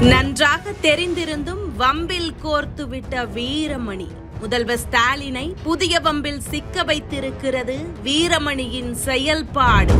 நன்றாக தெரிந்திருந்தும் வம்பில் கோர்த்துவிட்ட வீரமணி முதல்வர் ஸ்டாலினை புதிய வம்பில் சிக்க வைத்திருக்கிறது வீரமணியின் செயல்பாடு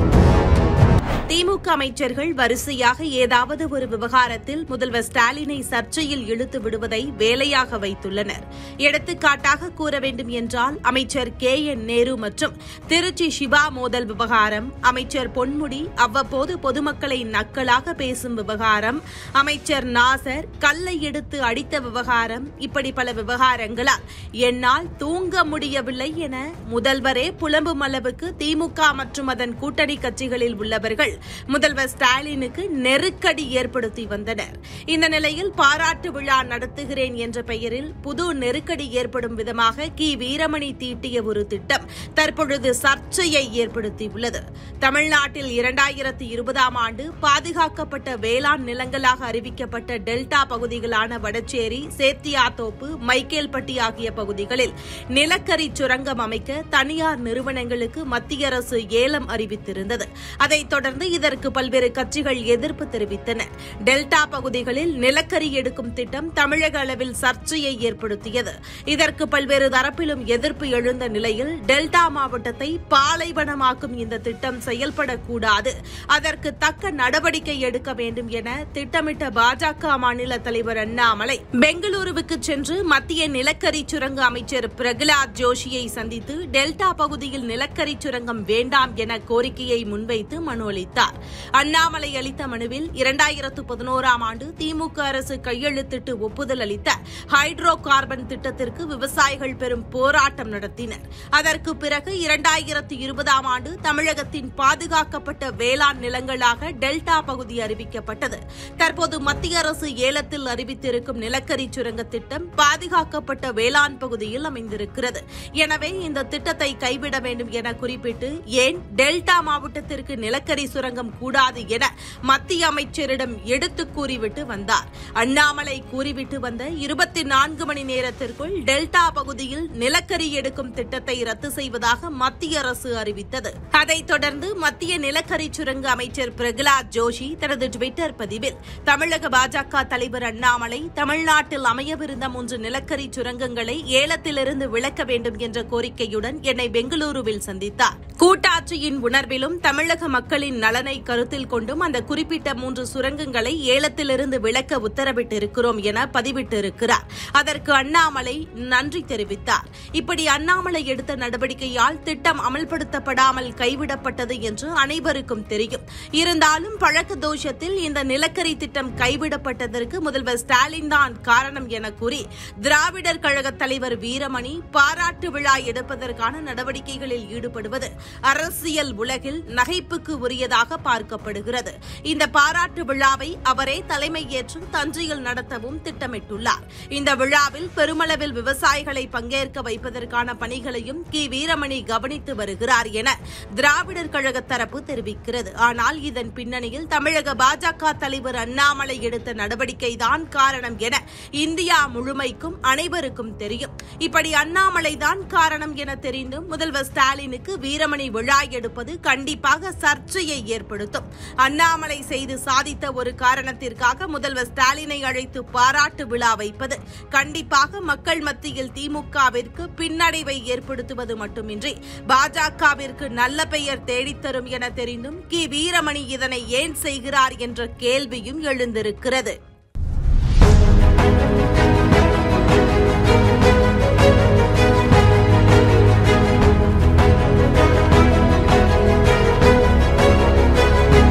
திமுக அமைச்சர்கள் வரிசையாக ஏதாவது ஒரு விவகாரத்தில் முதல்வர் ஸ்டாலினை சர்ச்சையில் இழுத்து விடுவதை வேலையாக வைத்துள்ளனர் எடுத்துக்காட்டாக கூற வேண்டும் என்றால் அமைச்சர் கே என் நேரு மற்றும் திருச்சி சிவா மோதல் விவகாரம் அமைச்சர் பொன்முடி அவ்வப்போது பொதுமக்களை நக்கலாக பேசும் விவகாரம் அமைச்சர் நாசர் கல்லை எடுத்து அடித்த விவகாரம் இப்படி பல விவகாரங்களால் என்னால் தூங்க முடியவில்லை என முதல்வரே புலம்பும் அளவுக்கு திமுக மற்றும் அதன் கூட்டணி கட்சிகளில் உள்ளவர்கள் முதல்வர் ஸ்டாலினுக்கு நெருக்கடி ஏற்படுத்தி வந்தனர் இந்த நிலையில் பாராட்டு விழா நடத்துகிறேன் என்ற பெயரில் புது நெருக்கடி ஏற்படும் விதமாக கி வீரமணி தீட்டிய ஒரு திட்டம் தற்பொழுது சர்ச்சையை ஏற்படுத்தியுள்ளது தமிழ்நாட்டில் இரண்டாயிரத்தி இருபதாம் ஆண்டு பாதுகாக்கப்பட்ட வேளாண் நிலங்களாக அறிவிக்கப்பட்ட டெல்டா பகுதிகளான வடச்சேரி சேத்தியாத்தோப்பு மைக்கேல்பட்டி ஆகிய பகுதிகளில் நிலக்கரி சுரங்கம் அமைக்க தனியார் நிறுவனங்களுக்கு மத்திய அரசு ஏலம் அறிவித்திருந்தது அதைத் தொடர்ந்து இதற்கு பல்வேறு கட்சிகள் எதிர்ப்பு தெரிவித்தன டெல்டா பகுதிகளில் நிலக்கரி எடுக்கும் திட்டம் தமிழக அளவில் சர்ச்சையை ஏற்படுத்தியது இதற்கு பல்வேறு தரப்பிலும் எதிர்ப்பு எழுந்த நிலையில் டெல்டா மாவட்டத்தை பாலைவனமாக்கும் இந்த திட்டம் செயல்படக்கூடாது அதற்கு தக்க நடவடிக்கை எடுக்க வேண்டும் என திட்டமிட்ட பாஜக மாநில தலைவர் அண்ணாமலை பெங்களூருவுக்கு சென்று மத்திய நிலக்கரி சுரங்க அமைச்சர் பிரகலாத் ஜோஷியை சந்தித்து டெல்டா பகுதியில் நிலக்கரி சுரங்கம் வேண்டாம் என கோரிக்கையை முன்வைத்து மனு அளித்தார் அண்ணாமலை அளித்த மனுவில் இரண்டாயிரத்து பதினோராம் ஆண்டு திமுக அரசு கையெழுத்திட்டு ஒப்புதல் அளித்த ஹைட்ரோ கார்பன் திட்டத்திற்கு விவசாயிகள் பெரும் போராட்டம் நடத்தினர் அதற்கு பிறகு இரண்டாயிரத்து இருபதாம் ஆண்டு தமிழகத்தின் பாதுகாக்கப்பட்ட வேளாண் நிலங்களாக டெல்டா பகுதி அறிவிக்கப்பட்டது தற்போது மத்திய அரசு ஏலத்தில் அறிவித்திருக்கும் நிலக்கரி சுரங்க திட்டம் பாதுகாக்கப்பட்ட வேளாண் பகுதியில் அமைந்திருக்கிறது எனவே இந்த திட்டத்தை கைவிட வேண்டும் என குறிப்பிட்டு ஏன் டெல்டா மாவட்டத்திற்கு நிலக்கரி சுரங்கம் கூடாது என மத்திய அமைச்சரிடம் எடுத்து கூறிவிட்டு வந்தார் அண்ணாமலை கூறிவிட்டு வந்த இருபத்தி நான்கு மணி நேரத்திற்குள் டெல்டா பகுதியில் நிலக்கரி எடுக்கும் திட்டத்தை ரத்து செய்வதாக மத்திய அரசு அறிவித்தது அதைத் தொடர்ந்து மத்திய நிலக்கரி சுரங்க அமைச்சர் பிரகலாத் ஜோஷி தனது டுவிட்டர் பதிவில் தமிழக பாஜக தலைவர் அண்ணாமலை தமிழ்நாட்டில் அமையவிருந்த மூன்று நிலக்கரி சுரங்கங்களை ஏலத்திலிருந்து விலக்க வேண்டும் என்ற கோரிக்கையுடன் என்னை பெங்களூருவில் சந்தித்தார் கூட்டாட்சியின் உணர்விலும் தமிழக மக்களின் நலனை கருத்தில் கொண்டும் அந்த குறிப்பிட்ட மூன்று சுரங்கங்களை ஏலத்திலிருந்து விலக்க உத்தரவிட்டிருக்கிறோம் என பதிவிட்டிருக்கிறார் அதற்கு அண்ணாமலை நன்றி தெரிவித்தார் இப்படி அண்ணாமலை எடுத்த நடவடிக்கையால் திட்டம் அமல்படுத்தப்படாமல் கைவிடப்பட்டது என்று அனைவருக்கும் தெரியும் இருந்தாலும் பழக்க தோஷத்தில் இந்த நிலக்கரி திட்டம் கைவிடப்பட்டதற்கு முதல்வர் ஸ்டாலின் தான் காரணம் என கூறி திராவிடர் கழக தலைவர் வீரமணி பாராட்டு விழா எடுப்பதற்கான நடவடிக்கைகளில் ஈடுபடுவது அரசியல் உலகில் நகைப்புக்கு உரியதாக பார்க்கப்படுகிறது இந்த பாராட்டு விழாவை அவரே தலைமை ஏற்று தஞ்சையில் நடத்தவும் திட்டமிட்டுள்ளார் இந்த விழாவில் பெருமளவில் விவசாயிகளை பங்கேற்க வைப்பதற்கான பணிகளையும் கி வீரமணி கவனித்து வருகிறார் என திராவிடர் கழக தரப்பு தெரிவிக்கிறது ஆனால் இதன் பின்னணியில் தமிழக பாஜக தலைவர் அண்ணாமலை எடுத்த நடவடிக்கைதான் காரணம் என இந்தியா முழுமைக்கும் அனைவருக்கும் தெரியும் இப்படி அண்ணாமலை தான் காரணம் என தெரிந்தும் முதல்வர் ஸ்டாலினுக்கு வீரமணி விழா எடுப்பது கண்டிப்பாக சர்ச்சையை ஏற்படுத்தும் அண்ணாமலை செய்து சாதித்த ஒரு காரணத்திற்காக முதல்வர் ஸ்டாலினை அழைத்து பாராட்டு விழா வைப்பது கண்டிப்பாக மக்கள் மத்தியில் திமுகவிற்கு பின்னடைவை ஏற்படுத்துவது மட்டுமின்றி பாஜகவிற்கு நல்ல பெயர் தேடித்தரும் என தெரிந்தும் கி வீரமணி இதனை ஏன் செய்கிறார் என்ற கேள்வியும் எழுந்திருக்கிறது